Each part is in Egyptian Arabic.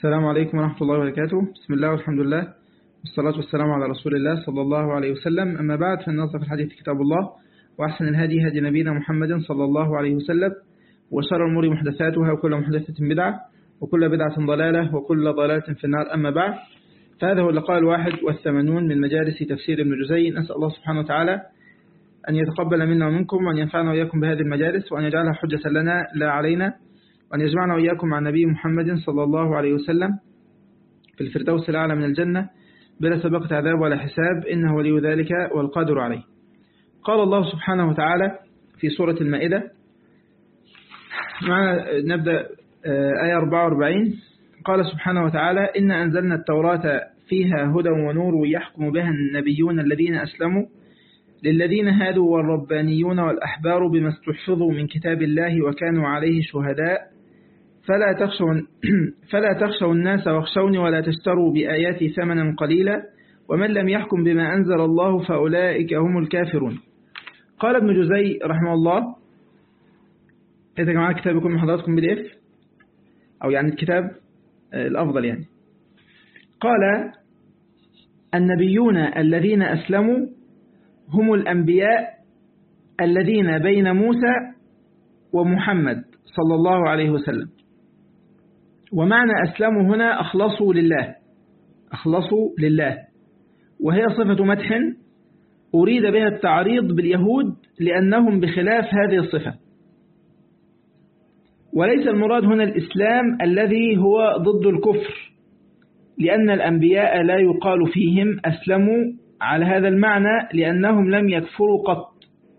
السلام عليكم ورحمة الله وبركاته بسم الله والحمد لله والصلاة والسلام على رسول الله صلى الله عليه وسلم أما بعد فإن أصدق الحديث كتاب الله وأحسن الهدي هدي نبينا محمد صلى الله عليه وسلم وشر الأمور محدثاتها وكل محدثة بدعة وكل بدعة ضلالة وكل ضلالة في النار أما بعد فهذا هو اللقاء الواحد والثمانون من مجالس تفسير ابن جزي نسأل الله سبحانه وتعالى أن يتقبل منا ومنكم وأن ينفعنا وإياكم بهذه المجالس وأن يجعلها حجة لنا لا علينا وأن يجمعنا وإياكم مع النبي محمد صلى الله عليه وسلم في الفردوس الأعلى من الجنة بلا سبقة عذاب ولا حساب إنه ولي ذلك والقادر عليه قال الله سبحانه وتعالى في سورة المائدة معنا نبدأ آية 44 قال سبحانه وتعالى إن أنزلنا التوراة فيها هدى ونور يحكم بها النبيون الذين أسلموا للذين هادوا والربانيون والأحبار بما استحفظوا من كتاب الله وكانوا عليه شهداء فلا تخشوا, فلا تخشوا الناس واخشوني ولا تشتروا بآياتي ثمنا قليلا ومن لم يحكم بما أنزل الله فأولئك هم الكافرون قال ابن جزي رحمه الله إذا جماعة كتاب يكون من حضراتكم بي اف أو يعني الكتاب الأفضل يعني قال النبيون الذين أسلموا هم الأنبياء الذين بين موسى ومحمد صلى الله عليه وسلم ومعنى أسلموا هنا أخلصوا لله أخلصوا لله وهي صفة مدح أريد بها التعريض باليهود لأنهم بخلاف هذه الصفة وليس المراد هنا الإسلام الذي هو ضد الكفر لأن الأنبياء لا يقال فيهم أسلموا على هذا المعنى لأنهم لم يكفروا قط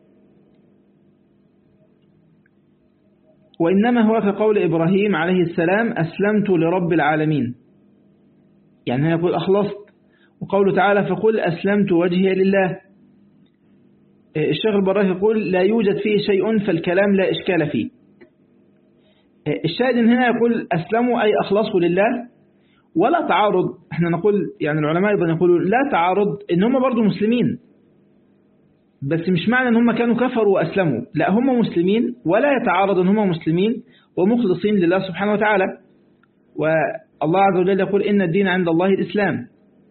وإنما هو كقول إبراهيم عليه السلام أسلمت لرب العالمين يعني يقول أخلصت وقوله تعالى فقل أسلمت وجهي لله الشيخ البراهي يقول لا يوجد فيه شيء فالكلام لا إشكال فيه الشاهد هنا يقول أسلموا أي أخلصوا لله ولا تعارض احنا نقول يعني العلماء أيضا يقولوا لا تعارض ان هم برضو مسلمين بس مش معنى ان هم كانوا كفروا وأسلموا لا هم مسلمين ولا يتعارض ان هم مسلمين ومخلصين لله سبحانه وتعالى والله عز وجل يقول إن الدين عند الله الإسلام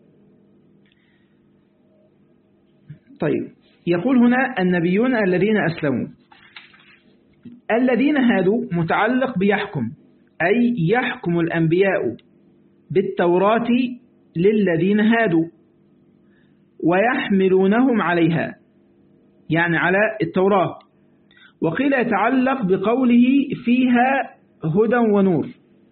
طيب يقول هنا النبيون الذين أسلموا الذين هادوا متعلق بيحكم أي يحكم الأنبياء بالتوراة للذين هادوا ويحملونهم عليها يعني على التوراة وقيل يتعلق بقوله فيها هدى ونور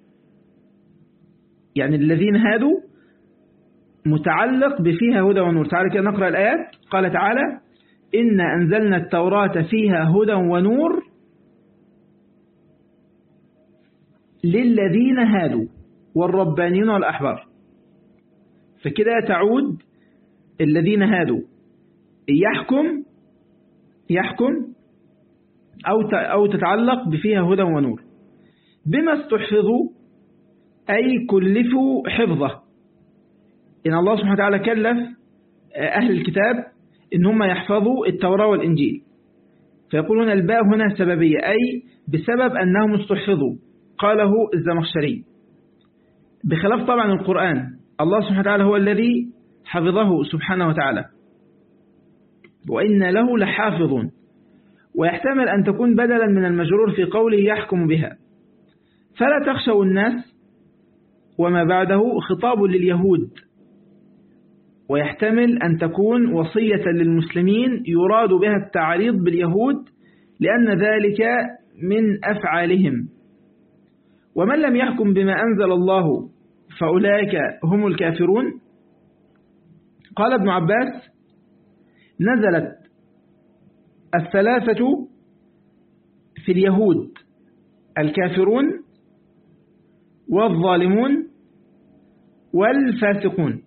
يعني الذين هادوا متعلق بفيها هدى ونور تعالى كده نقرأ الآيات قال تعالى إن أنزلنا التوراة فيها هدى ونور للذين هادوا والربانيون والأحبار فكده تعود الذين هادوا يحكم يحكم أو أو تتعلق بفيها هدى ونور بما استحفظوا أي كلفوا حفظه إن الله سبحانه وتعالى كلف أهل الكتاب إن هم يحفظوا التوراة والإنجيل فيقولون الباء هنا سببية أي بسبب أنهم استحفظوا قاله الزمخشري بخلاف طبعا القرآن الله سبحانه وتعالى هو الذي حفظه سبحانه وتعالى وإن له لحافظ ويحتمل أن تكون بدلا من المجرور في قوله يحكم بها فلا تخشوا الناس وما بعده خطاب لليهود ويحتمل أن تكون وصية للمسلمين يراد بها التعريض باليهود لأن ذلك من أفعالهم ومن لم يحكم بما أنزل الله فأولئك هم الكافرون قال ابن عباس نزلت الثلاثة في اليهود الكافرون والظالمون والفاسقون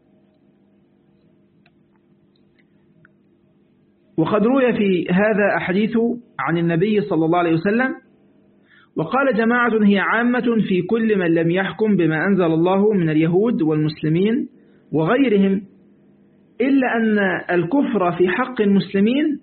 وقد روي في هذا أحاديث عن النبي صلى الله عليه وسلم وقال جماعة هي عامة في كل من لم يحكم بما أنزل الله من اليهود والمسلمين وغيرهم إلا أن الكفر في حق المسلمين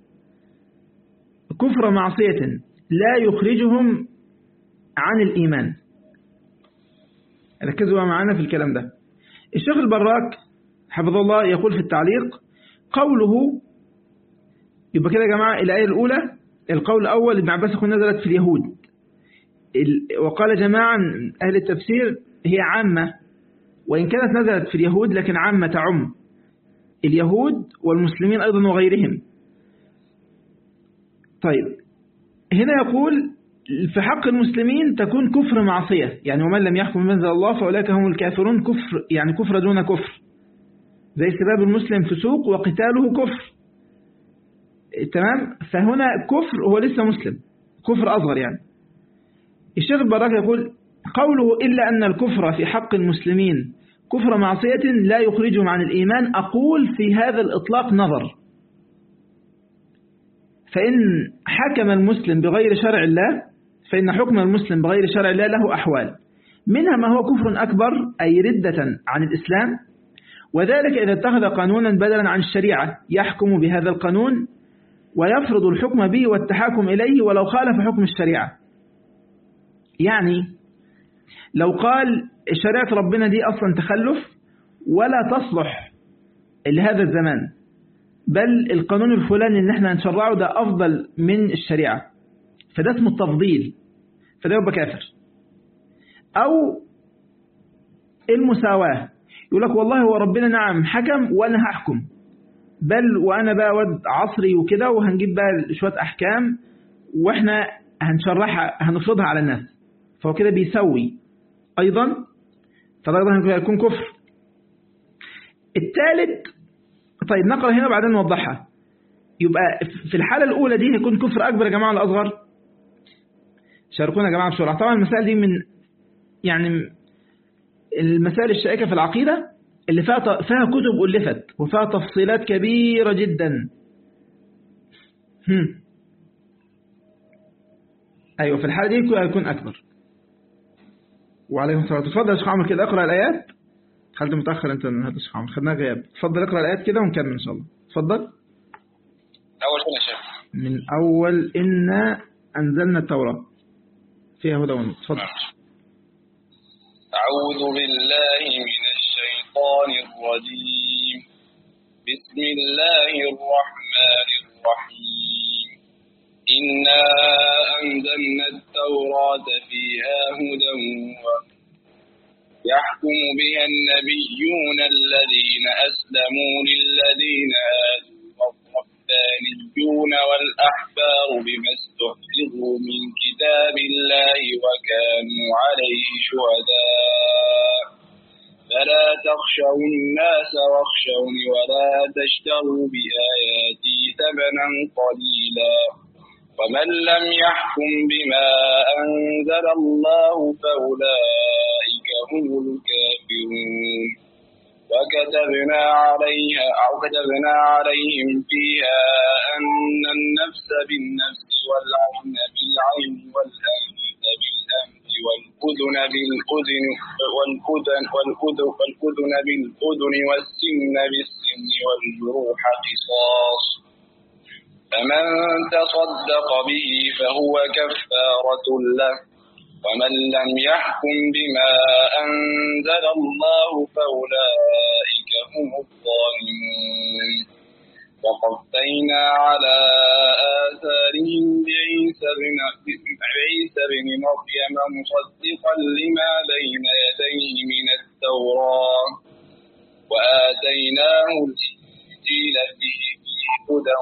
كفر معصية لا يخرجهم عن الإيمان ركزوا معنا في الكلام ده الشيخ البراك حفظه الله يقول في التعليق قوله يبقى كده يا جماعة الآية الأولى القول الأول ابن عباس يقول نزلت في اليهود وقال جماعة أهل التفسير هي عامة وإن كانت نزلت في اليهود لكن عامة تعم اليهود والمسلمين أيضا وغيرهم طيب هنا يقول في حق المسلمين تكون كفر معصية يعني ومن لم يحكم بمنزل الله فأولئك هم الكافرون كفر يعني كفر دون كفر زي سباب المسلم فسوق وقتاله كفر تمام فهنا كفر هو لسه مسلم كفر أصغر يعني الشيخ البراك يقول قوله إلا أن الكفر في حق المسلمين كفر معصية لا يخرجهم عن الإيمان أقول في هذا الإطلاق نظر فإن حكم المسلم بغير شرع الله فإن حكم المسلم بغير شرع الله له أحوال منها ما هو كفر أكبر أي ردة عن الإسلام وذلك إذا اتخذ قانونا بدلا عن الشريعة يحكم بهذا القانون ويفرض الحكم به والتحاكم إليه ولو خالف حكم الشريعة يعني لو قال شريعة ربنا دي أصلا تخلف ولا تصلح لهذا الزمان بل القانون الفلاني اللي احنا هنشرعه ده أفضل من الشريعة فده اسمه التفضيل فده يبقى كافر أو المساواة يقول لك والله هو ربنا نعم حكم وأنا هحكم بل وأنا بقى ود عصري وكده وهنجيب بقى شوية أحكام وإحنا هنشرحها هنفرضها على الناس فهو كده بيسوي أيضا فده أيضا هيكون كفر الثالث طيب نقرأ هنا بعدين نوضحها يبقى في الحالة الأولى دي هيكون كفر أكبر يا جماعة الأصغر شاركونا يا جماعة بسرعة طبعا المسائل دي من يعني المسائل الشائكة في العقيدة اللي فيها فيها كتب ألفت وفيها تفصيلات كبيرة جدا هم. أيوة في الحالة دي هيكون أكبر وعليكم السلام تفضل يا شيخ عمرو كده اقرأ الآيات خلت متأخر أنت من هذا الشيخ عمرو خدناها غياب تفضل اقرأ الآيات كده ونكمل إن شاء الله تفضل أول من شيخ من أول إنا أنزلنا التوراة فيها هدى ونور تفضل أعوذ بالله من الشيطان الرجيم بسم الله الرحمن الرحيم إنا أنزلنا التوراة فيها هدى يحكم بها النبيون الذين أسلموا للذين هادوا والربانيون والأحبار بما استحفظوا من كتاب الله وكانوا عليه شهداء فلا تخشوا الناس واخشون ولا تشتروا بآياتي ثمنا قليلا ومن لم يحكم بما أنزل الله فأولئك هم الكافرون وكتبنا عليها أو كتبنا عليهم فيها أن النفس بالنفس والعين بالعين والأنف بالأنف والأذن بالأذن والأذن والأذن والأذن بالأذن والسن بالسن والجروح قصاص فمن تصدق به فهو كفارة له ومن لم يحكم بما أنزل الله فأولئك هم الظالمون وقفينا على آثارهم بعيسى بن عيسى بن مريم مصدقا لما بين يديه من التوراة وآتيناه الإنجيل فيه هدى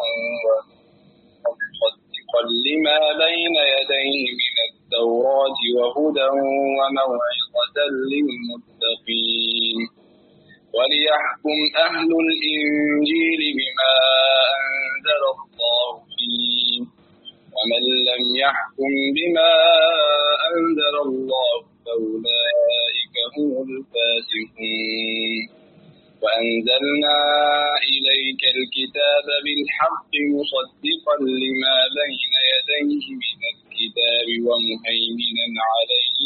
مصدقا لما بين يديه من التوراة وهدى وموعظة للمتقين وليحكم أهل الإنجيل بما أنزل الله فيه ومن لم يحكم بما أنزل الله فأولئك هم الفاسقون وأنزلنا إليك الكتاب بالحق مصدقا لما بين يديه من الكتاب ومهيمنا عليه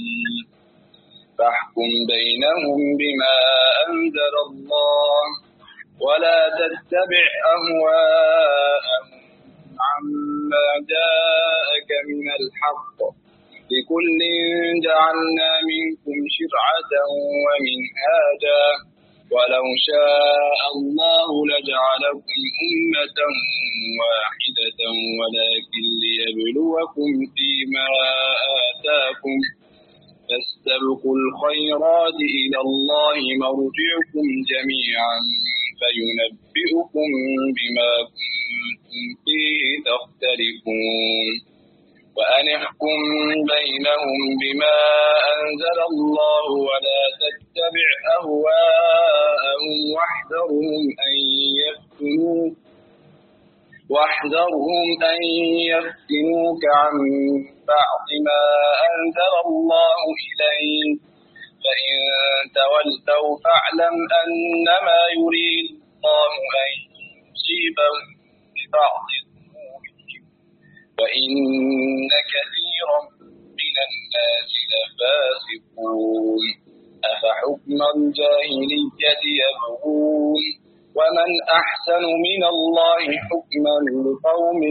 فاحكم بينهم بما أنزل الله ولا تتبع أهواءهم عما جاءك من الحق لكل جعلنا منكم شرعة ومنهاجا ولو شاء الله لجعلكم أمة واحدة ولكن ليبلوكم فيما آتاكم فاستبقوا الخيرات إلى الله مرجعكم جميعا فينبئكم بما كنتم فيه تختلفون وأن احكم بينهم بما أنزل الله ولا تتبع أهواءهم واحذرهم أن يفتنوك واحذرهم أن يفتنوك عن بعض ما أنزل الله إليك فإن تولوا فاعلم أنما يريد الله أن يصيبهم ببعض ذنوبهم وإن كثيرا من الناس لفاسقون أفحكم الجاهلية يبغون ومن أحسن من الله حكما لقوم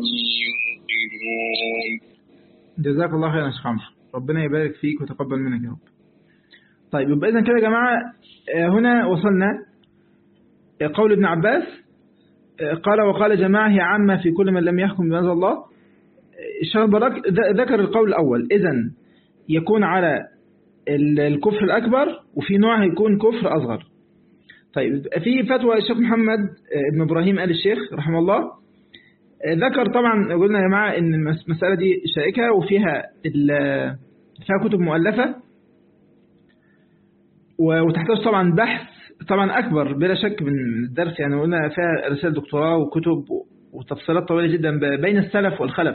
يوقنون جزاك الله خيرا يا شيخ عمرو ربنا يبارك فيك وتقبل منك يا رب طيب يبقى إذن كده يا جماعة هنا وصلنا قول ابن عباس قال وقال جماعة هي عامة في كل من لم يحكم بما أنزل الله الشيخ البراك ذكر القول الأول إذا يكون على الكفر الأكبر وفي نوع هيكون كفر أصغر طيب في فتوى الشيخ محمد ابن إبراهيم آل الشيخ رحمه الله ذكر طبعا قلنا يا جماعة ان المسألة دي شائكة وفيها فيها كتب مؤلفة وتحتاج طبعا بحث طبعا أكبر بلا شك من الدرس يعني قلنا فيها رسائل دكتوراه وكتب وتفصيلات طويلة جدا بين السلف والخلف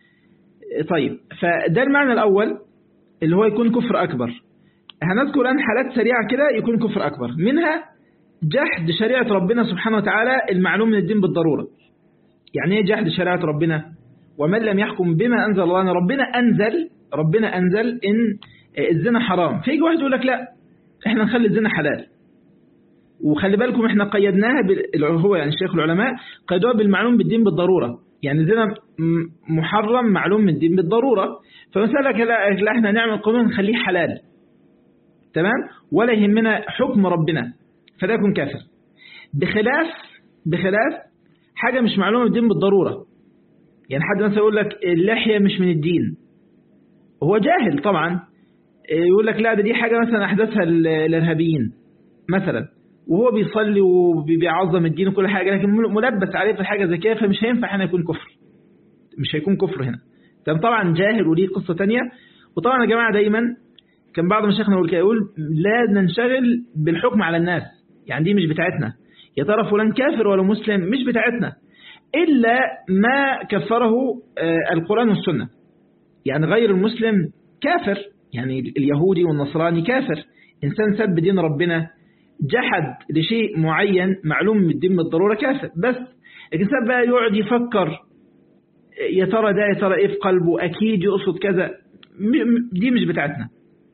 طيب فده المعنى الأول اللي هو يكون كفر أكبر هنذكر الآن حالات سريعة كده يكون كفر أكبر منها جحد شريعة ربنا سبحانه وتعالى المعلوم من الدين بالضرورة يعني ايه جحد شريعة ربنا ومن لم يحكم بما أنزل الله ربنا أنزل ربنا أنزل إن الزنا حرام فيجي واحد يقول لك لا احنا نخلي الزنا حلال وخلي بالكم احنا قيدناها بال... هو يعني الشيخ العلماء قيدوها بالمعلوم بالدين بالضرورة يعني الزنا محرم معلوم من الدين بالضرورة فمثلا لا, لا احنا نعمل قانون نخليه حلال تمام ولا يهمنا حكم ربنا فده يكون كافر بخلاف بخلاف حاجة مش معلومة الدين بالضرورة يعني حد مثلا يقول لك اللحية مش من الدين هو جاهل طبعا يقول لك لا ده دي حاجة مثلا أحدثها الإرهابيين مثلا وهو بيصلي وبيعظم الدين وكل حاجة لكن ملبس عليه في حاجة زي كده فمش هينفع هنا يكون كفر مش هيكون كفر هنا كان طبعا جاهل وليه قصة تانية وطبعا يا جماعة دايما كان بعض مشايخنا يقول كده يقول لا ننشغل بالحكم على الناس يعني دي مش بتاعتنا يا ترى فلان كافر ولا مسلم مش بتاعتنا إلا ما كفره القرآن والسنة يعني غير المسلم كافر يعني اليهودي والنصراني كافر إنسان سب دين ربنا جحد لشيء معين معلوم من الدين بالضرورة كافر بس الإنسان بقى يقعد يفكر يا ترى ده يا ترى إيه في قلبه أكيد يقصد كذا دي مش بتاعتنا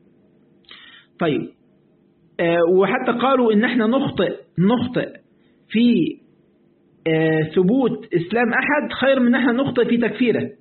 طيب وحتى قالوا إن احنا نخطئ نخطئ في ثبوت إسلام أحد خير من ان احنا نخطئ في تكفيره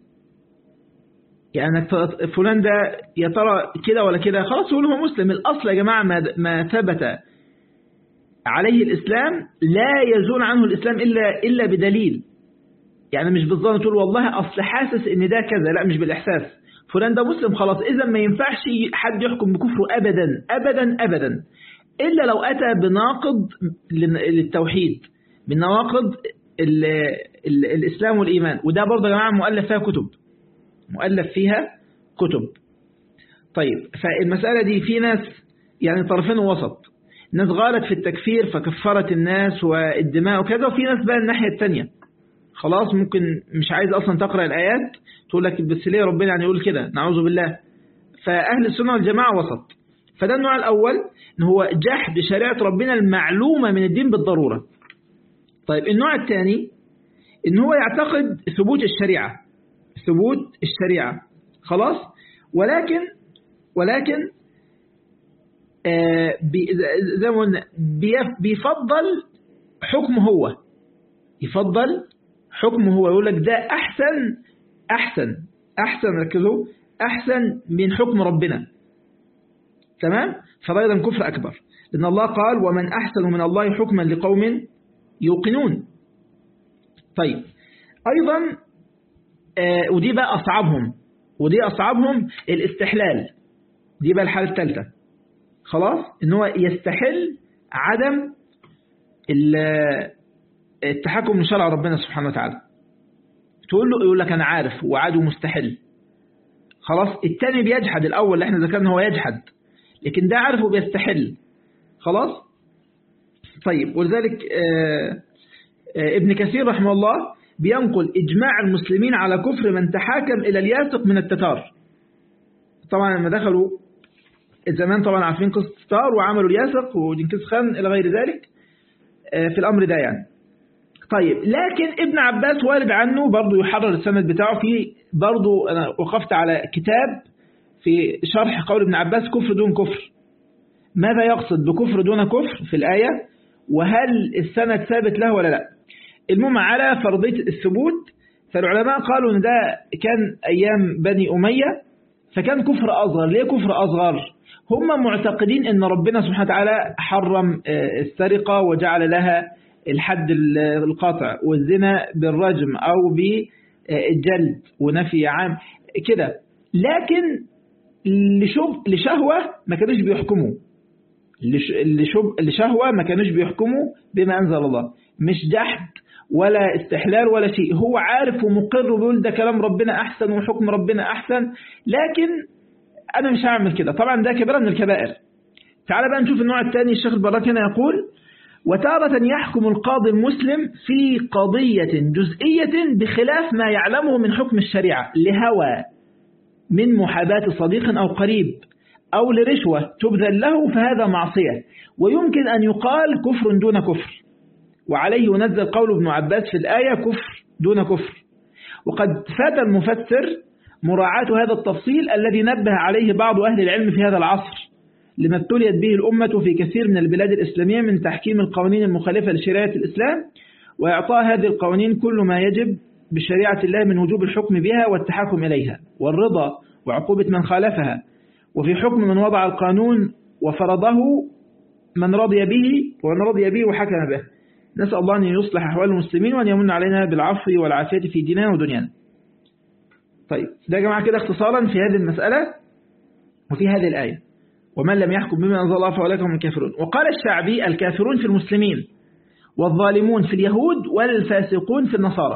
يعني فلان ده يا ترى كده ولا كده خلاص يقول هو مسلم الأصل يا جماعة ما, ما ثبت عليه الإسلام لا يزول عنه الإسلام إلا, إلا بدليل يعني مش بالظن تقول والله أصل حاسس إن ده كذا لا مش بالإحساس فلان ده مسلم خلاص إذا ما ينفعش حد يحكم بكفره أبدا أبدا أبدا إلا لو أتى بناقض للتوحيد من نواقض ال ال الإسلام والإيمان وده برضه يا جماعة مؤلف فيها كتب مؤلف فيها كتب طيب فالمسألة دي في ناس يعني طرفين وسط ناس غالت في التكفير فكفرت الناس والدماء وكذا وفي ناس بقى الناحية التانية خلاص ممكن مش عايز أصلا تقرأ الآيات تقول لك بس ليه ربنا يعني يقول كده نعوذ بالله فأهل السنة والجماعة وسط فده النوع الأول إن هو جحد شريعة ربنا المعلومة من الدين بالضرورة طيب النوع الثاني إن هو يعتقد ثبوت الشريعة ثبوت الشريعة خلاص ولكن ولكن آه زي ما قلنا بيفضل حكمه هو يفضل حكمه هو يقول لك ده أحسن أحسن أحسن ركزوا أحسن من حكم ربنا تمام فده أيضا كفر أكبر لأن الله قال ومن أحسن من الله حكما لقوم يوقنون طيب أيضا آه ودي بقى أصعبهم ودي أصعبهم الاستحلال دي بقى الحالة الثالثة خلاص إن هو يستحل عدم التحكم من شرع ربنا سبحانه وتعالى تقول له يقول لك أنا عارف وعاد مستحل خلاص الثاني بيجحد الأول اللي احنا ذكرنا هو يجحد لكن ده عارف وبيستحل خلاص طيب ولذلك آآ آآ ابن كثير رحمه الله بينقل إجماع المسلمين على كفر من تحاكم إلى الياسق من التتار طبعا لما دخلوا زمان طبعا عارفين قصة التتار وعملوا الياسق وجنكيز خان إلى غير ذلك في الأمر ده يعني طيب لكن ابن عباس وارد عنه برضه يحرر السند بتاعه في برضه أنا وقفت على كتاب في شرح قول ابن عباس كفر دون كفر ماذا يقصد بكفر دون كفر في الآية وهل السند ثابت له ولا لا المهم على فرضية الثبوت فالعلماء قالوا ان ده كان أيام بني أمية فكان كفر أصغر ليه كفر أصغر هم معتقدين ان ربنا سبحانه وتعالى حرم السرقة وجعل لها الحد القاطع والزنا بالرجم أو بالجلد ونفي عام كده لكن لشب لشهوة ما كانوش بيحكموا لشب لشهوة ما كانوش بيحكموا بما أنزل الله مش جحد ولا استحلال ولا شيء هو عارف ومقر وبيقول ده كلام ربنا أحسن وحكم ربنا أحسن لكن أنا مش هعمل كده طبعا ده كبيرة من الكبائر تعال بقى نشوف النوع الثاني الشيخ البراك هنا يقول وتارة يحكم القاضي المسلم في قضية جزئية بخلاف ما يعلمه من حكم الشريعة لهوى من محاباة صديق أو قريب أو لرشوة تبذل له فهذا معصية ويمكن أن يقال كفر دون كفر وعليه ينزل قول ابن عباس في الآية كفر دون كفر وقد فات المفسر مراعاة هذا التفصيل الذي نبه عليه بعض أهل العلم في هذا العصر لما ابتليت به الأمة في كثير من البلاد الإسلامية من تحكيم القوانين المخالفة لشريعة الإسلام وإعطاء هذه القوانين كل ما يجب بشريعة الله من وجوب الحكم بها والتحكم إليها والرضا وعقوبة من خالفها وفي حكم من وضع القانون وفرضه من رضي به ومن رضي به وحكم به نسأل الله أن يصلح أحوال المسلمين وأن يمن علينا بالعفو والعافية في ديننا ودنيانا طيب ده يا جماعة كده اختصارا في هذه المسألة وفي هذه الآية ومن لم يحكم بما أنزل الله فأولئك هم الكافرون وقال الشعبي الكافرون في المسلمين والظالمون في اليهود والفاسقون في النصارى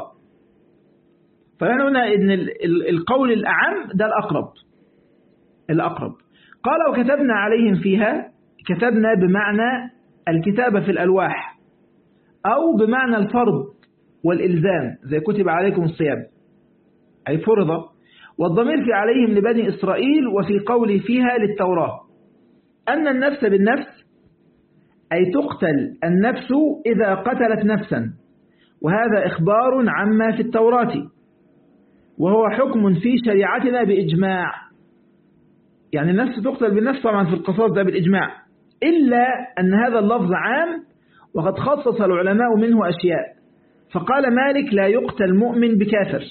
فأنا هنا إن القول الأعم ده الأقرب الأقرب قال وكتبنا عليهم فيها كتبنا بمعنى الكتابة في الألواح أو بمعنى الفرض والإلزام زي كتب عليكم الصيام أي فرض والضمير في عليهم لبني إسرائيل وفي قول فيها للتوراة أن النفس بالنفس أي تقتل النفس إذا قتلت نفسا وهذا إخبار عما في التوراة وهو حكم في شريعتنا بإجماع يعني النفس تقتل بالنفس طبعا في القصاص ده بالإجماع إلا أن هذا اللفظ عام وقد خصص العلماء منه أشياء فقال مالك لا يقتل مؤمن بكافر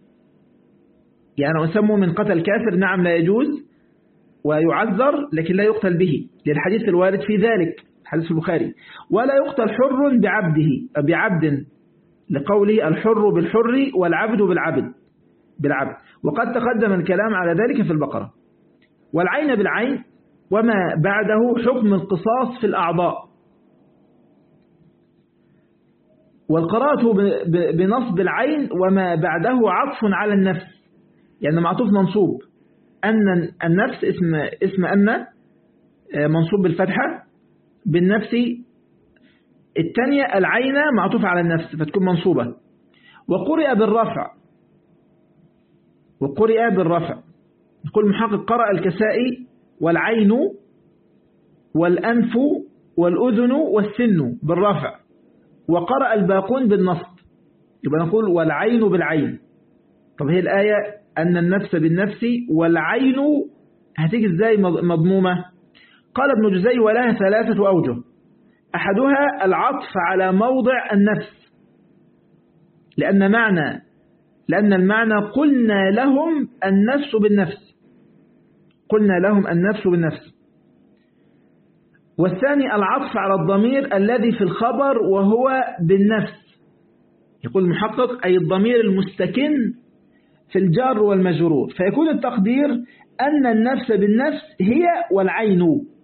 يعني وسموا من قتل كافر نعم لا يجوز ويعذر لكن لا يقتل به للحديث الوارد في ذلك حديث البخاري ولا يقتل حر بعبده بعبد لقوله الحر بالحر والعبد بالعبد بالعبد وقد تقدم الكلام على ذلك في البقرة والعين بالعين وما بعده حكم القصاص في الأعضاء والقراءة بنصب العين وما بعده عطف على النفس يعني معطوف منصوب أن النفس اسم اسم أن منصوب بالفتحة بالنفس الثانية العين معطوف على النفس فتكون منصوبة وقرئ بالرفع وقرئ بالرفع يقول محقق قرأ الكسائي والعين والأنف والأذن والسن بالرفع وقرأ الباقون بالنصب يبقى نقول والعين بالعين طب هي الآية أن النفس بالنفس والعين هتيجي ازاي مضمومة قال ابن جزي ولها ثلاثة أوجه أحدها العطف على موضع النفس لأن معنى لأن المعنى قلنا لهم النفس بالنفس قلنا لهم النفس بالنفس والثاني العطف على الضمير الذي في الخبر وهو بالنفس يقول المحقق أي الضمير المستكن في الجار والمجرور فيكون التقدير أن النفس بالنفس هي والعين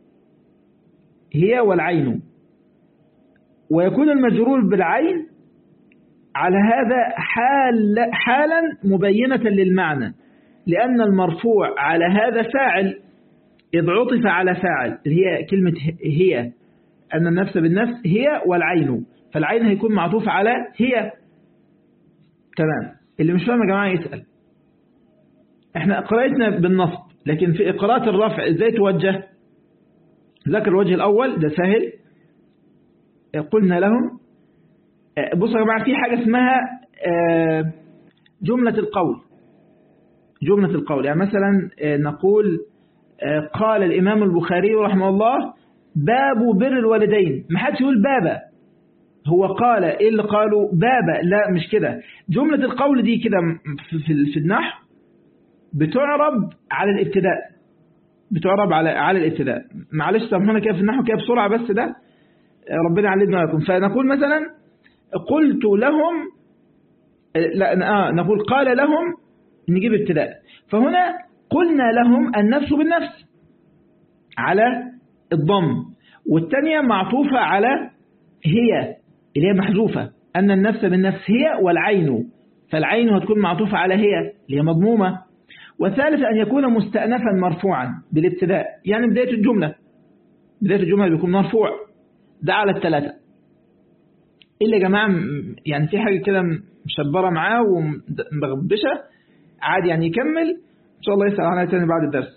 هي والعين ويكون المجرور بالعين على هذا حال حالا مبينة للمعنى لأن المرفوع على هذا فاعل إذ عطف على فاعل هي كلمة هي أن النفس بالنفس هي والعين فالعين هيكون معطوف على هي تمام اللي مش فاهم يا جماعة يسأل احنا قراءتنا بالنصب لكن في قراءة الرفع ازاي توجه ذكر الوجه الأول ده سهل قلنا لهم بصوا يا جماعة في حاجة اسمها جملة القول جملة القول يعني مثلا نقول قال الإمام البخاري رحمه الله باب بر الوالدين ما حدش يقول بابا هو قال ايه اللي قالوا بابا لا مش كده جملة القول دي كده في في النحو بتعرب على الابتداء بتعرب على على الابتداء معلش سامحونا كده في النحو كده بسرعة بس ده ربنا يعلمنا وياكم فنقول مثلا قلت لهم لا آه نقول قال لهم نجيب ابتداء فهنا قلنا لهم النفس بالنفس على الضم والثانية معطوفة على هي اللي هي محذوفة أن النفس بالنفس هي والعين فالعين هتكون معطوفة على هي اللي هي مضمومة والثالث أن يكون مستأنفا مرفوعا بالابتداء يعني بداية الجملة بداية الجملة بيكون مرفوع ده على الثلاثة إلا يا جماعة يعني في حاجة كده مشبرة معاه ومغبشة عادي يعني يكمل إن شاء الله يسأل عنها تاني بعد الدرس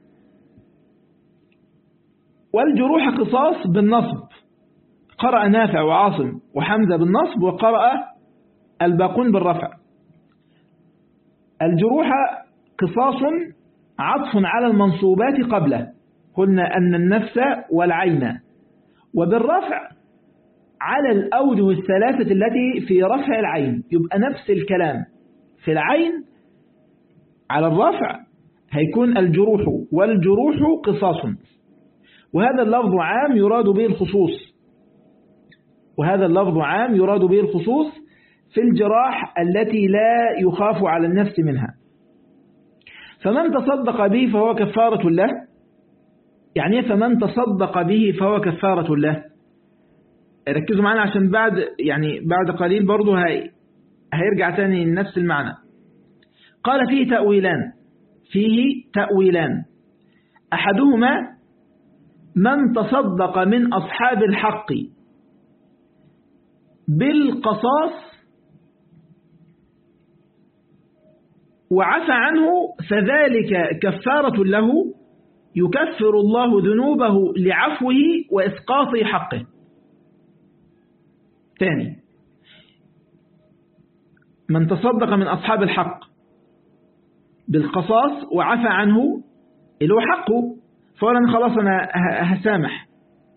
والجروح قصاص بالنصب قرأ نافع وعاصم وحمزة بالنصب وقرأ الباقون بالرفع الجروح قصاص عطف على المنصوبات قبله قلنا أن النفس والعين وبالرفع على الأوجه الثلاثة التي في رفع العين يبقى نفس الكلام في العين على الرفع هيكون الجروح والجروح قصاص وهذا اللفظ عام يراد به الخصوص وهذا اللفظ عام يراد به الخصوص في الجراح التي لا يخاف على النفس منها فمن تصدق به فهو كفارة له يعني فمن تصدق به فهو كفارة له ركزوا معنا عشان بعد يعني بعد قليل برضه هي هيرجع تاني لنفس المعنى قال فيه تأويلان فيه تأويلان أحدهما من تصدق من أصحاب الحق بالقصاص وعفى عنه فذلك كفارة له يكفر الله ذنوبه لعفوه وإسقاط حقه ثاني من تصدق من أصحاب الحق بالقصاص وعفى عنه اللي هو حقه فولا خلاص أنا هسامح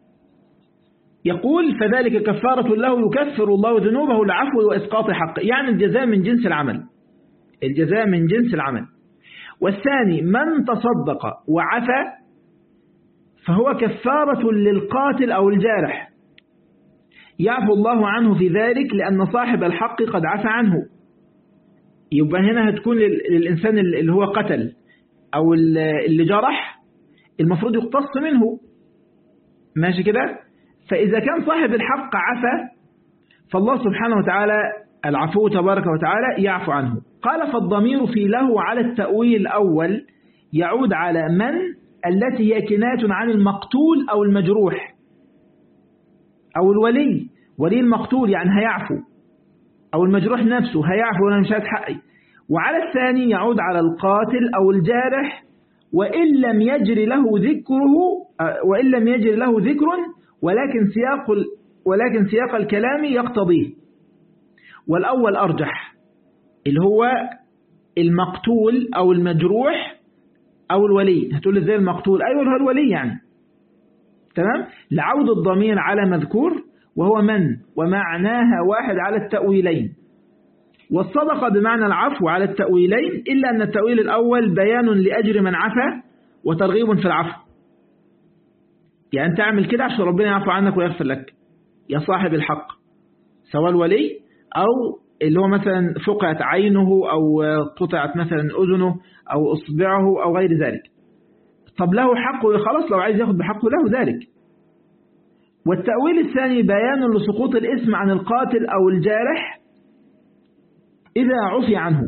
يقول فذلك كفارة له يكفر الله ذنوبه لعفو وإسقاط حقه يعني الجزاء من جنس العمل الجزاء من جنس العمل والثاني من تصدق وعفى فهو كفارة للقاتل أو الجارح يعفو الله عنه في ذلك لأن صاحب الحق قد عفى عنه يبقى هنا هتكون للإنسان اللي هو قتل أو اللي جرح المفروض يقتص منه ماشي كده فإذا كان صاحب الحق عفى فالله سبحانه وتعالى العفو تبارك وتعالى يعفو عنه قال فالضمير في له على التأويل الأول يعود على من التي هي كناية عن المقتول أو المجروح أو الولي ولي المقتول يعني هيعفو أو المجروح نفسه هيعفو وأنا مش حقي وعلى الثاني يعود على القاتل أو الجارح وإن لم يجري له ذكره وإن لم يجري له ذكر ولكن سياق ولكن سياق الكلام يقتضيه والأول أرجح اللي هو المقتول أو المجروح أو الولي هتقول ازاي المقتول أيوة هو الولي يعني تمام لعود الضمير على مذكور وهو من ومعناها واحد على التأويلين والصدقة بمعنى العفو على التأويلين إلا أن التأويل الأول بيان لأجر من عفى وترغيب في العفو يعني تعمل كده عشان ربنا يعفو عنك ويغفر لك يا صاحب الحق سواء الولي أو اللي هو مثلا فقعت عينه أو قطعت مثلا أذنه أو إصبعه أو غير ذلك طب له حقه خلاص لو عايز ياخد بحقه له ذلك والتأويل الثاني بيان لسقوط الاسم عن القاتل أو الجارح إذا عفي عنه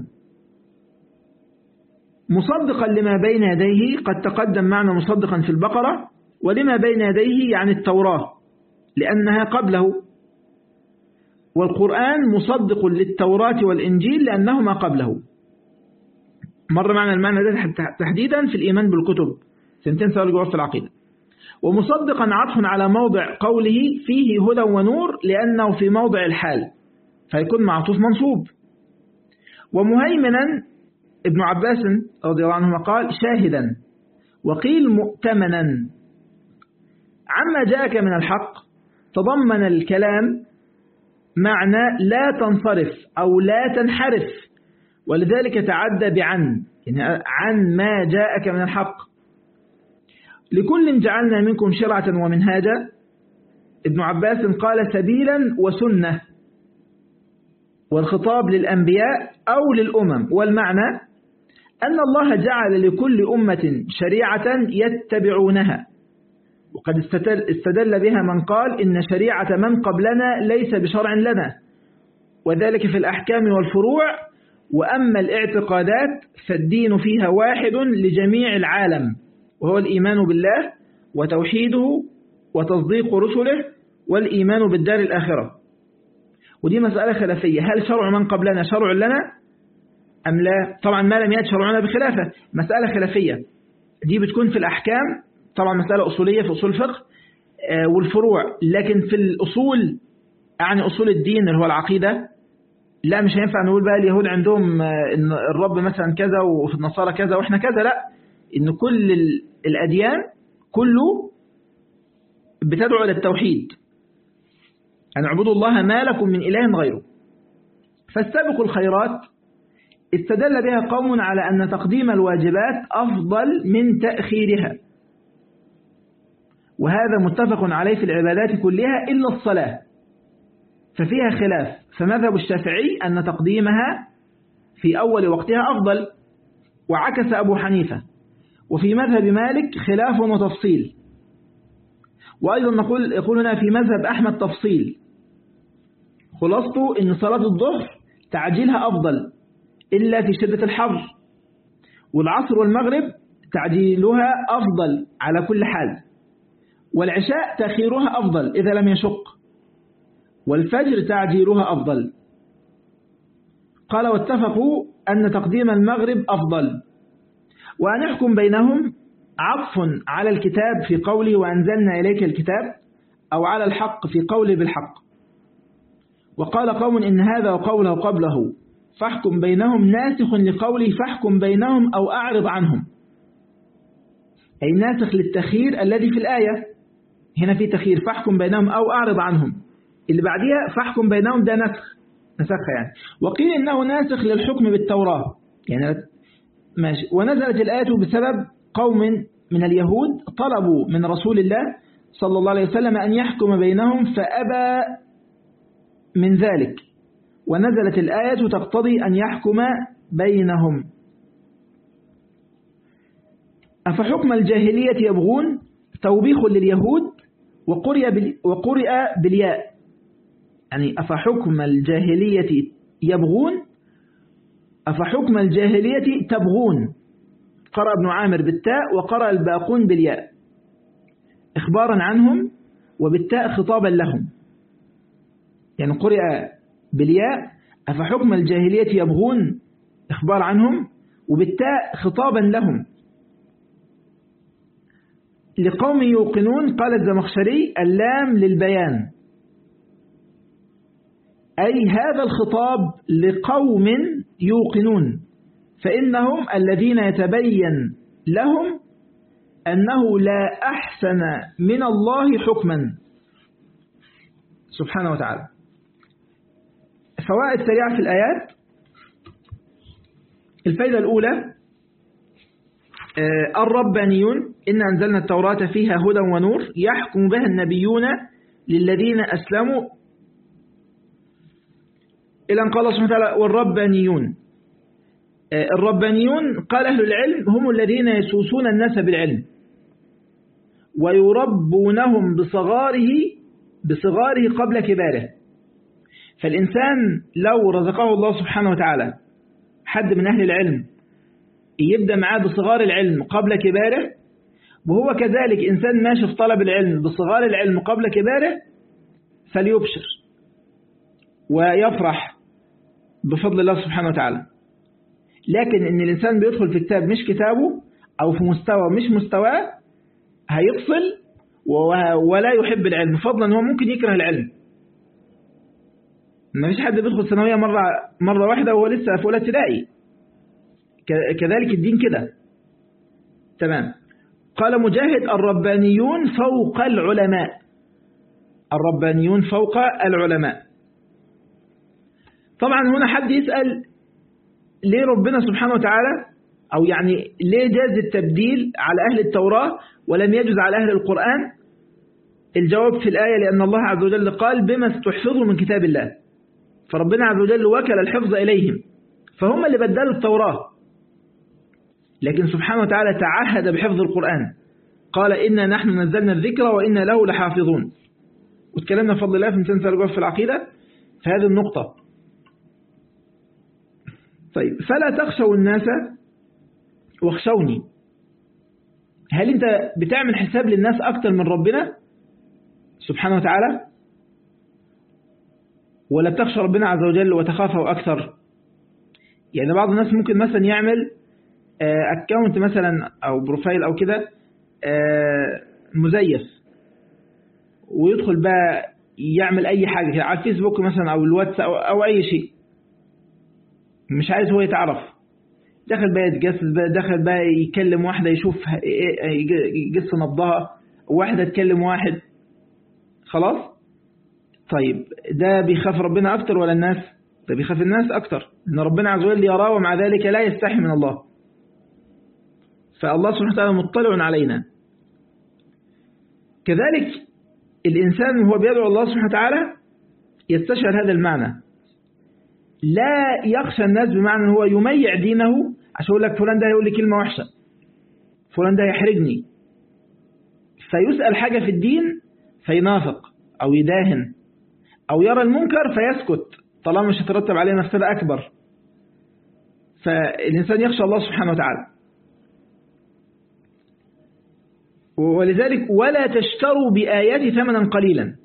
مصدقا لما بين يديه قد تقدم معنا مصدقا في البقرة ولما بين يديه يعني التوراة لأنها قبله والقرآن مصدق للتوراة والإنجيل لأنهما قبله مر معنا المعنى ده تحديدا في الإيمان بالكتب سنتين سؤال جواب في العقيدة ومصدقا عطف على موضع قوله فيه هدى ونور لأنه في موضع الحال فيكون معطوف منصوب ومهيمنا ابن عباس رضي الله عنهما قال شاهدا وقيل مؤتمنا عما جاءك من الحق تضمن الكلام معنى لا تنصرف أو لا تنحرف ولذلك تعدى بعن يعني عن ما جاءك من الحق لكل جعلنا منكم شرعة ومنهاجا ابن عباس قال سبيلا وسنة والخطاب للأنبياء أو للأمم والمعنى أن الله جعل لكل أمة شريعة يتبعونها وقد استدل بها من قال إن شريعة من قبلنا ليس بشرع لنا وذلك في الأحكام والفروع وأما الاعتقادات فالدين فيها واحد لجميع العالم وهو الإيمان بالله وتوحيده وتصديق رسله والإيمان بالدار الآخرة ودي مسألة خلافية هل شرع من قبلنا شرع لنا أم لا طبعا ما لم يأت شرعنا بخلافه مسألة خلافية دي بتكون في الأحكام طبعا مسألة أصولية في أصول الفقه والفروع لكن في الأصول يعني أصول الدين اللي هو العقيدة لا مش هينفع نقول بقى اليهود عندهم إن الرب مثلا كذا وفي النصارى كذا وإحنا كذا لا إن كل الأديان كله بتدعو إلى التوحيد أن اعبدوا الله ما لكم من إله غيره فاستبقوا الخيرات استدل بها قوم على أن تقديم الواجبات أفضل من تأخيرها وهذا متفق عليه في العبادات كلها إلا الصلاة ففيها خلاف فمذهب الشافعي أن تقديمها في أول وقتها أفضل وعكس أبو حنيفة وفي مذهب مالك خلاف وتفصيل وأيضا نقول يقول هنا في مذهب أحمد تفصيل خلاصته أن صلاة الظهر تعجيلها أفضل إلا في شدة الحر والعصر والمغرب تعجيلها أفضل على كل حال والعشاء تأخيرها أفضل إذا لم يشق والفجر تعجيلها أفضل قال واتفقوا أن تقديم المغرب أفضل وأن يحكم بينهم عطف على الكتاب في قوله وأنزلنا إليك الكتاب أو على الحق في قوله بالحق وقال قوم إن هذا وقوله قبله فاحكم بينهم ناسخ لقوله فاحكم بينهم أو أعرض عنهم أي ناسخ للتخيير الذي في الآية هنا في تخيير فاحكم بينهم أو أعرض عنهم اللي بعديها فاحكم بينهم ده نسخ نسخ يعني وقيل إنه ناسخ للحكم بالتوراة يعني ماشي ونزلت الآية بسبب قوم من اليهود طلبوا من رسول الله صلى الله عليه وسلم أن يحكم بينهم فأبى من ذلك ونزلت الآية تقتضي أن يحكم بينهم أفحكم الجاهلية يبغون توبيخ لليهود وقرئ وقرئ بالياء يعني أفحكم الجاهلية يبغون أفحكم الجاهلية تبغون قرأ ابن عامر بالتاء وقرأ الباقون بالياء إخبارا عنهم وبالتاء خطابا لهم يعني قرئ بالياء أفحكم الجاهلية يبغون إخبار عنهم وبالتاء خطابا لهم لقوم يوقنون قال الزمخشري اللام للبيان أي هذا الخطاب لقوم يوقنون فإنهم الذين يتبين لهم أنه لا أحسن من الله حكما سبحانه وتعالى فوائد سريعة في الآيات الفائدة الأولى آه، الربانيون إن أنزلنا التوراة فيها هدى ونور يحكم بها النبيون للذين أسلموا إلى أن قال الله سبحانه وتعالى والربانيون آه، الربانيون قال أهل العلم هم الذين يسوسون الناس بالعلم ويربونهم بصغاره بصغاره قبل كباره فالإنسان لو رزقه الله سبحانه وتعالى حد من أهل العلم يبدأ معاه بصغار العلم قبل كباره وهو كذلك إنسان ماشي في طلب العلم بصغار العلم قبل كباره فليبشر ويفرح بفضل الله سبحانه وتعالى لكن إن الإنسان بيدخل في كتاب مش كتابه أو في مستوى مش مستواه هيفصل ولا يحب العلم فضلا هو ممكن يكره العلم ما فيش حد بيدخل ثانوية مرة, مرة واحدة وهو لسه في أولى ابتدائي كذلك الدين كده تمام قال مجاهد الربانيون فوق العلماء الربانيون فوق العلماء طبعا هنا حد يسأل ليه ربنا سبحانه وتعالى أو يعني ليه جاز التبديل على أهل التوراة ولم يجوز على أهل القرآن الجواب في الآية لأن الله عز وجل قال بما استحفظوا من كتاب الله فربنا عز وجل وكل الحفظ إليهم فهم اللي بدلوا التوراة لكن سبحانه وتعالى تعهد بحفظ القرآن قال إنا نحن نزلنا الذكر وإنا له لحافظون واتكلمنا بفضل الله في مثال ترجوه في العقيدة في هذه النقطة طيب فلا تخشوا الناس واخشوني هل انت بتعمل حساب للناس اكتر من ربنا سبحانه وتعالى ولا بتخشى ربنا عز وجل وتخافه اكثر يعني بعض الناس ممكن مثلا يعمل اكونت مثلا او بروفايل او كده مزيف ويدخل بقى يعمل اي حاجة كده على الفيسبوك مثلا او الواتس أو, او اي شيء مش عايز هو يتعرف دخل بقى يتجسس بقى دخل بقى يكلم واحدة يشوف يقص نبضها واحدة تكلم واحد خلاص طيب ده بيخاف ربنا أكتر ولا الناس ده بيخاف الناس أكتر إن ربنا عز وجل يراه ومع ذلك لا يستحي من الله فالله سبحانه وتعالى مطلع علينا كذلك الإنسان وهو بيدعو الله سبحانه وتعالى يستشعر هذا المعنى لا يخشى الناس بمعنى هو يميع دينه عشان يقول لك فلان ده يقول لي كلمة وحشة فلان ده يحرجني فيسأل حاجة في الدين فينافق أو يداهن أو يرى المنكر فيسكت طالما مش هترتب عليه مفسدة أكبر فالإنسان يخشى الله سبحانه وتعالى ولذلك ولا تشتروا بآياتي ثمنا قليلا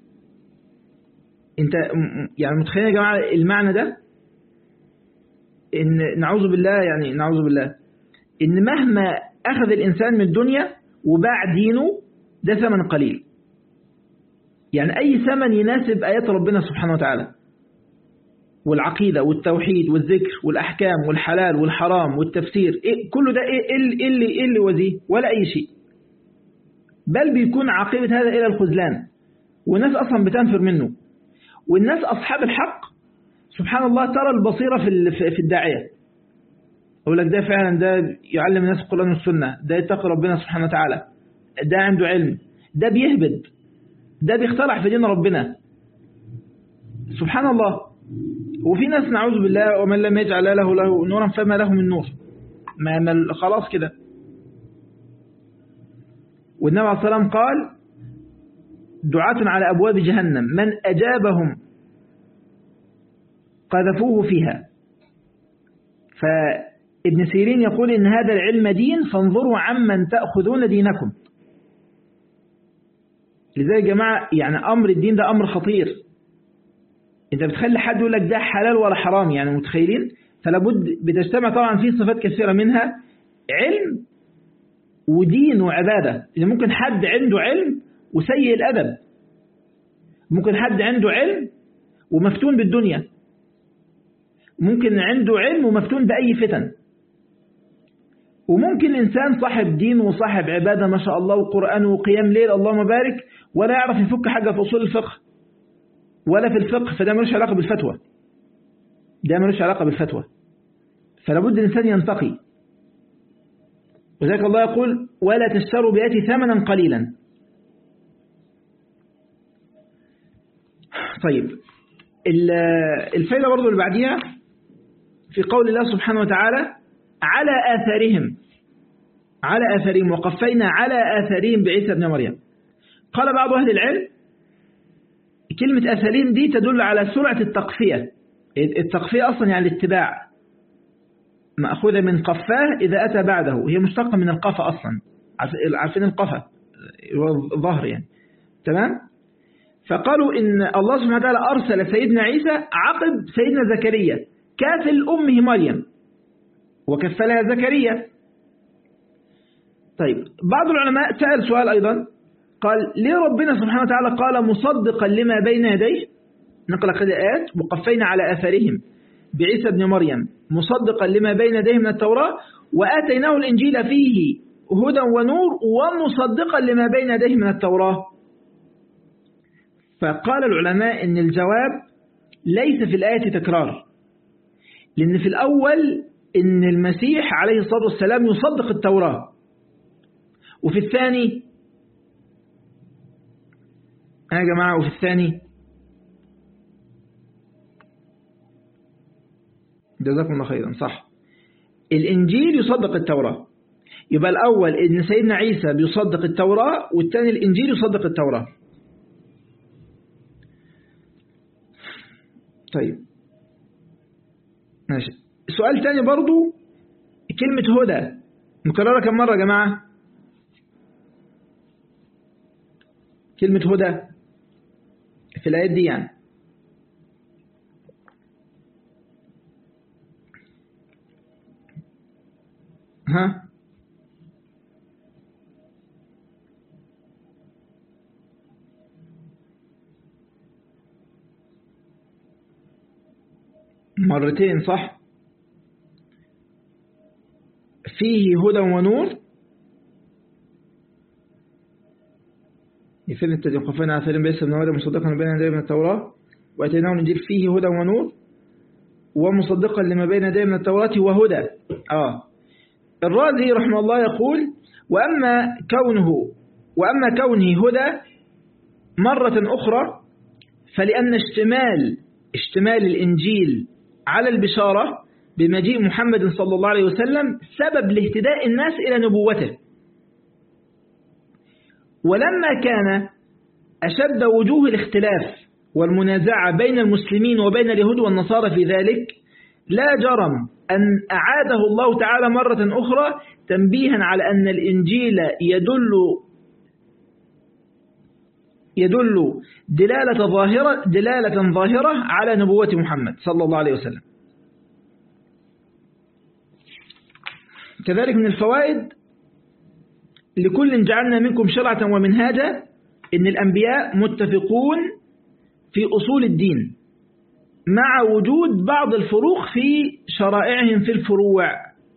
انت يعني متخيلين يا جماعة المعنى ده ان نعوذ بالله يعني نعوذ بالله ان مهما اخذ الانسان من الدنيا وباع دينه ده ثمن قليل يعني اي ثمن يناسب ايات ربنا سبحانه وتعالى والعقيدة والتوحيد والذكر والأحكام والحلال والحرام والتفسير إيه كل ده إيه اللي, اللي, إيه اللي وزيه ولا أي شيء بل بيكون عاقبة هذا إلى الخذلان والناس أصلا بتنفر منه والناس أصحاب الحق سبحان الله ترى البصيرة في في الداعية أقول لك ده فعلا ده يعلم الناس القرآن والسنة ده يتقي ربنا سبحانه وتعالى ده عنده علم ده بيهبد ده بيخترع في دين ربنا سبحان الله وفي ناس نعوذ بالله ومن لم يجعل له له نورا فما له من نور ما خلاص كده والنبي عليه الصلاة والسلام قال دعاة على أبواب جهنم من أجابهم قذفوه فيها فابن سيرين يقول إن هذا العلم دين فانظروا عمن تأخذون دينكم لذلك يا جماعة يعني أمر الدين ده أمر خطير انت بتخلي حد يقول لك ده حلال ولا حرام يعني متخيلين فلابد بتجتمع طبعا فيه صفات كثيرة منها علم ودين وعبادة اللي ممكن حد عنده علم وسيء الأدب ممكن حد عنده علم ومفتون بالدنيا ممكن عنده علم ومفتون بأي فتن وممكن إنسان صاحب دين وصاحب عبادة ما شاء الله وقرآن وقيام ليل اللهم بارك ولا يعرف يفك حاجة في أصول الفقه ولا في الفقه فده ملوش علاقة بالفتوى ده ملوش علاقة بالفتوى فلابد الإنسان ينتقي وذلك الله يقول ولا تشتروا بآياتي ثمنا قليلا طيب الفائدة برضو اللي بعديها في قول الله سبحانه وتعالى على آثارهم على آثارهم وقفينا على آثارهم بعيسى ابن مريم قال بعض أهل العلم كلمة آثارهم دي تدل على سرعة التقفية التقفية أصلا يعني الاتباع مأخوذة من قفاه إذا أتى بعده هي مشتقة من القفا أصلا عارفين القفا الظهر يعني تمام فقالوا إن الله سبحانه وتعالى أرسل سيدنا عيسى عقب سيدنا زكريا كافل أمه مريم وكفلها زكريا طيب بعض العلماء سأل سؤال أيضا قال ليه ربنا سبحانه وتعالى قال مصدقا لما بين يديه نقل هذه الآيات وقفينا على أثرهم بعيسى بن مريم مصدقا لما بين يديه من التوراة وآتيناه الإنجيل فيه هدى ونور ومصدقا لما بين يديه من التوراة فقال العلماء إن الجواب ليس في الآية تكرار لأن في الأول إن المسيح عليه الصلاة والسلام يصدق التوراة وفي الثاني يا جماعة وفي الثاني جزاكم الله خيرا صح الإنجيل يصدق التوراة يبقى الأول إن سيدنا عيسى بيصدق التوراة والثاني الإنجيل يصدق التوراة طيب ماشي سؤال تاني برضو كلمة هدى مكررة كم مرة يا جماعة كلمة هدى في الآيات دي يعني ها مرتين صح فيه هدى ونور يفل التدين قفنا على سلم بيس بن مريم مصدقا بين يديه من التوراة وأتيناه الإنجيل فيه هدى ونور ومصدقا لما بين يديه من التوراة وهدى آه الرازي رحمه الله يقول وأما كونه وأما كونه هدى مرة أخرى فلأن اشتمال اشتمال الإنجيل على البشارة بمجيء محمد صلى الله عليه وسلم سبب لاهتداء الناس إلى نبوته ولما كان أشد وجوه الاختلاف والمنازعة بين المسلمين وبين اليهود والنصارى في ذلك لا جرم أن أعاده الله تعالى مرة أخرى تنبيها على أن الإنجيل يدل يدل دلالة ظاهرة دلالة ظاهرة على نبوة محمد صلى الله عليه وسلم كذلك من الفوائد لكل جعلنا منكم شرعة ومنهاجا إن الأنبياء متفقون في أصول الدين مع وجود بعض الفروق في شرائعهم في الفروع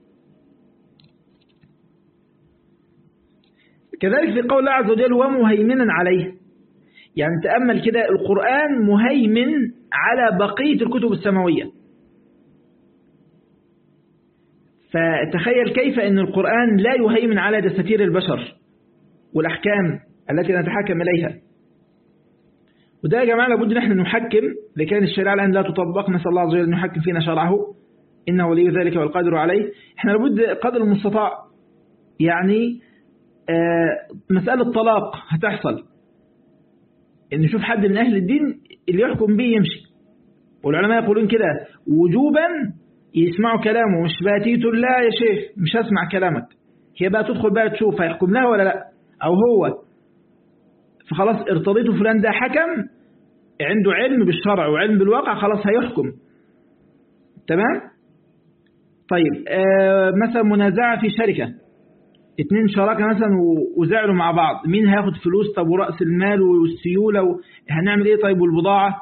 كذلك في قول الله عز وجل ومهيمنا عليه يعني تأمل كده القرآن مهيمن على بقية الكتب السماوية فتخيل كيف أن القرآن لا يهيمن على دساتير البشر والأحكام التي نتحكم إليها وده يا جماعة لابد نحن نحكم لكان الشريعة الآن لا تطبق نسأل الله عز وجل أن يحكم فينا شرعه إنه ولي ذلك والقادر عليه احنا لابد قدر المستطاع يعني آه مسألة طلاق هتحصل ان نشوف حد من أهل الدين اللي يحكم به يمشي والعلماء يقولون كده وجوبا يسمعوا كلامه مش باتيت لا يا شيخ مش هسمع كلامك هي بقى تدخل بقى تشوف هيحكم لها ولا لا أو هو فخلاص ارتضيته فلان ده حكم عنده علم بالشرع وعلم بالواقع خلاص هيحكم تمام طيب آه مثلا منازعة في شركة اتنين شراكة مثلا وزعلوا مع بعض مين هياخد فلوس طب ورأس المال والسيولة و... هنعمل ايه طيب والبضاعة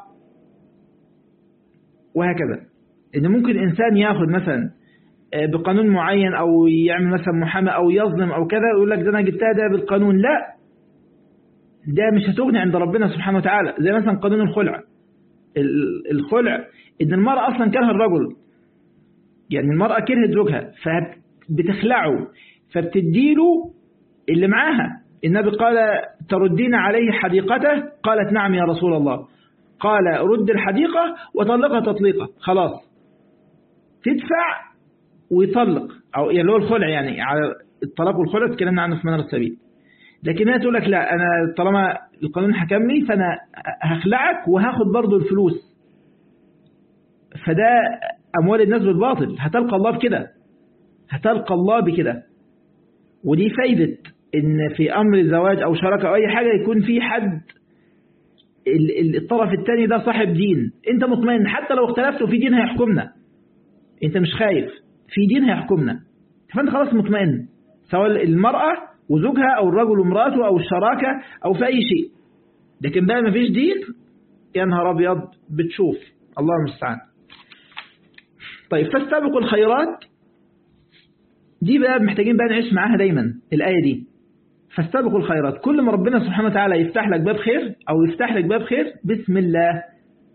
وهكذا ان ممكن انسان ياخد مثلا بقانون معين او يعمل مثلا محامى او يظلم او كذا يقول لك ده انا جبتها ده بالقانون لا ده مش هتغني عند ربنا سبحانه وتعالى زي مثلا قانون الخلع الخلع ان المرأة اصلا كره الرجل يعني المرأة كرهت زوجها فبتخلعه فبتديله اللي معاها النبي قال تردين عليه حديقته قالت نعم يا رسول الله قال رد الحديقة وطلقها تطليقة خلاص تدفع ويطلق أو يعني هو الخلع يعني على الطلاق والخلع تكلمنا عنه في منار السبيل لكن هي تقول لك لا أنا طالما القانون حكمني فأنا هخلعك وهاخد برضو الفلوس فده أموال الناس بالباطل هتلقى الله بكده هتلقى الله بكده ودي فايدة إن في أمر الزواج أو شراكة أو أي حاجة يكون في حد الطرف الثاني ده صاحب دين أنت مطمئن حتى لو اختلفت وفي دين هيحكمنا أنت مش خايف في دين هيحكمنا فأنت خلاص مطمئن سواء المرأة وزوجها أو الرجل ومراته أو الشراكة أو في أي شيء لكن بقى مفيش دين يا نهار أبيض بتشوف الله المستعان طيب فاستبقوا الخيرات دي بقى محتاجين بقى نعيش معاها دايما الآية دي فاستبقوا الخيرات كل ما ربنا سبحانه وتعالى يفتح لك باب خير أو يفتح لك باب خير بسم الله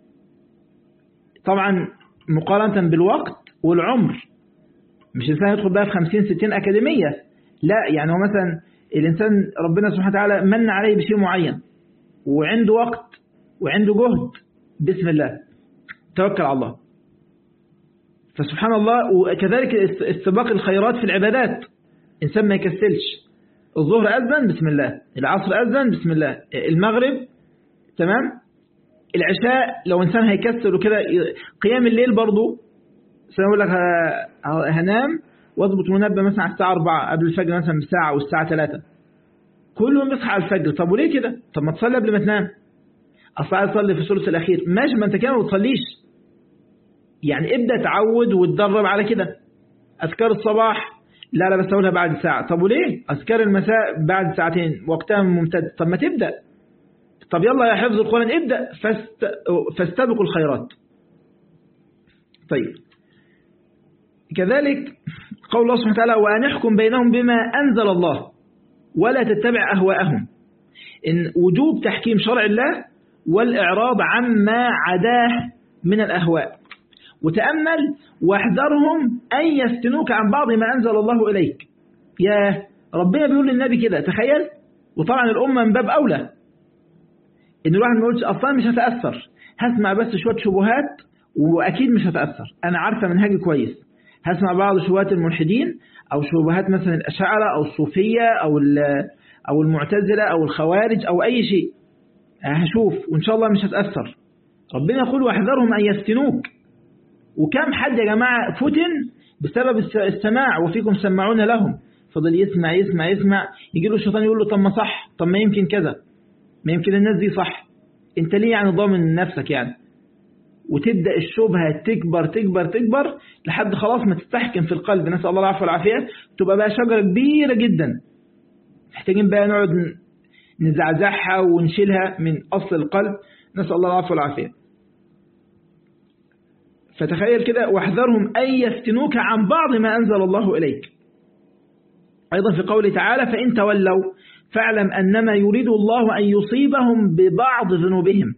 طبعا مقارنة بالوقت والعمر مش إنسان يدخل بقى في 50 60 أكاديمية لا يعني هو مثلا الإنسان ربنا سبحانه وتعالى من عليه بشيء معين وعنده وقت وعنده جهد بسم الله توكل على الله فسبحان الله وكذلك استباق الخيرات في العبادات إنسان ما يكسلش الظهر أذن بسم الله العصر أذن بسم الله المغرب تمام العشاء لو إنسان هيكسل وكده قيام الليل برضو سنقول لك هنام واضبط منبه مثلا على الساعة 4 قبل الفجر مثلا بساعة أو الساعة 3 كلهم يصحى على الفجر طب وليه كده طب ما تصلي قبل ما تنام أصل عايز تصلي في الثلث الأخير ماشي ما أنت كده ما بتصليش يعني ابدأ تعود وتدرب على كده أذكار الصباح لا لا بس أقولها بعد ساعة طب وليه أذكار المساء بعد ساعتين وقتها ممتد طب ما تبدأ طب يلا يا حفظ القرآن ابدأ فاست... فاستبقوا الخيرات طيب كذلك قول الله سبحانه وتعالى وأن يحكم بينهم بما أنزل الله ولا تتبع أهواءهم إن وجوب تحكيم شرع الله والإعراض عما عداه من الأهواء وتأمل واحذرهم أن يفتنوك عن بعض ما أنزل الله إليك يا ربنا بيقول للنبي كده تخيل وطبعا الأمة من باب أولى إن الواحد ما يقولش أصلا مش هتأثر هسمع بس شوية شبهات وأكيد مش هتأثر أنا عارفة منهجي كويس هسمع بعض شبهات الملحدين أو شبهات مثلا الأشاعرة أو الصوفية أو أو المعتزلة أو الخوارج أو أي شيء هشوف وإن شاء الله مش هتأثر ربنا يقول واحذرهم أن يفتنوك وكم حد يا جماعة فتن بسبب السماع وفيكم سمعون لهم فضل يسمع يسمع يسمع يجي له الشيطان يقول له طب ما صح طب ما يمكن كذا ما يمكن الناس دي صح انت ليه يعني ضامن نفسك يعني وتبدأ الشبهة تكبر تكبر تكبر لحد خلاص ما تستحكم في القلب نسأل الله العفو والعافية تبقى بقى شجرة كبيرة جدا محتاجين بقى نقعد نزعزعها ونشيلها من أصل القلب نسأل الله العفو والعافية فتخيل كده واحذرهم أن يفتنوك عن بعض ما أنزل الله إليك أيضا في قوله تعالى فإن تولوا فاعلم أنما يريد الله أن يصيبهم ببعض ذنوبهم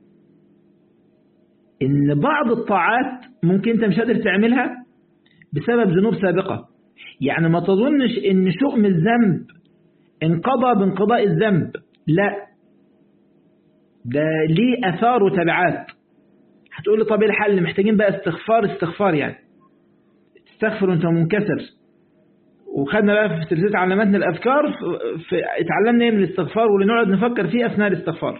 إن بعض الطاعات ممكن أنت مش قادر تعملها بسبب ذنوب سابقة يعني ما تظنش إن شؤم الذنب انقضى بانقضاء الذنب لا ده ليه أثار وتبعات هتقول لي طب ايه الحل محتاجين بقى استغفار استغفار يعني تستغفر وانت منكسر وخدنا بقى في سلسله علاماتنا الاذكار في اتعلمنا ايه من الاستغفار واللي نقعد نفكر فيه اثناء الاستغفار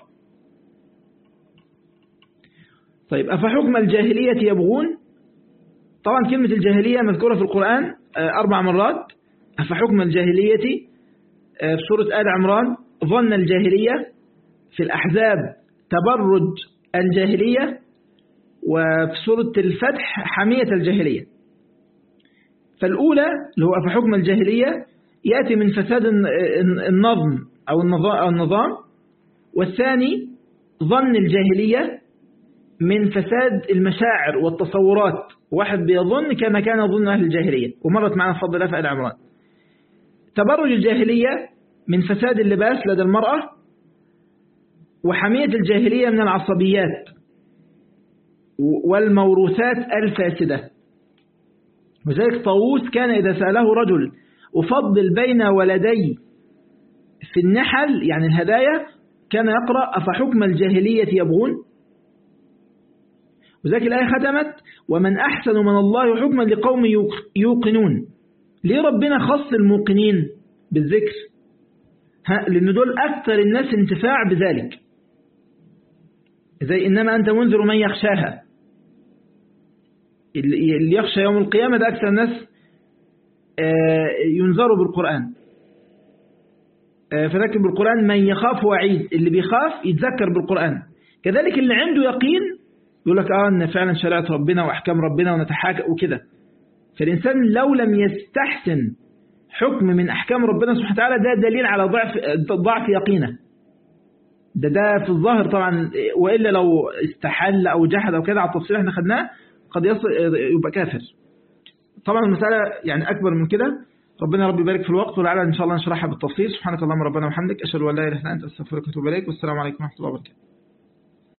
طيب افحكم الجاهليه يبغون طبعا كلمه الجاهليه مذكوره في القران اربع مرات افحكم الجاهليه في سوره ال عمران ظن الجاهليه في الاحزاب تبرج الجاهليه وفي سورة الفتح حمية الجاهلية فالأولى اللي هو أفحكم الجاهلية يأتي من فساد النظم أو النظام والثاني ظن الجاهلية من فساد المشاعر والتصورات واحد بيظن كما كان يظن أهل الجاهلية ومرت معنا فضل الله في آل عمران تبرج الجاهلية من فساد اللباس لدى المرأة وحمية الجاهلية من العصبيات والموروثات الفاسدة وذلك طاووس كان إذا سأله رجل أفضل بين ولدي في النحل يعني الهدايا كان يقرأ أفحكم الجاهلية يبغون وذلك الآية ختمت ومن أحسن من الله حكما لقوم يوقنون ليه ربنا خص الموقنين بالذكر ها لأن دول أكثر الناس انتفاع بذلك زي إنما أنت منذر من يخشاها اللي يخشى يوم القيامة ده أكثر الناس ينذروا بالقرآن فذكر بالقرآن من يخاف وعيد اللي بيخاف يتذكر بالقرآن كذلك اللي عنده يقين يقول لك اه ان فعلا شريعه ربنا واحكام ربنا ونتحاكم وكده فالانسان لو لم يستحسن حكم من احكام ربنا سبحانه وتعالى ده دليل على ضعف ضعف يقينه ده ده في الظاهر طبعا والا لو استحل او جحد او كده على التفصيل احنا خدناه قد يصل يبقى كافر طبعا المساله يعني اكبر من كده ربنا رب يبارك في الوقت ولعل ان شاء الله نشرحها بالتفصيل سبحانك اللهم ربنا وبحمدك اشهد ان لا اله الا انت استغفرك واتوب اليك والسلام عليكم ورحمه الله وبركاته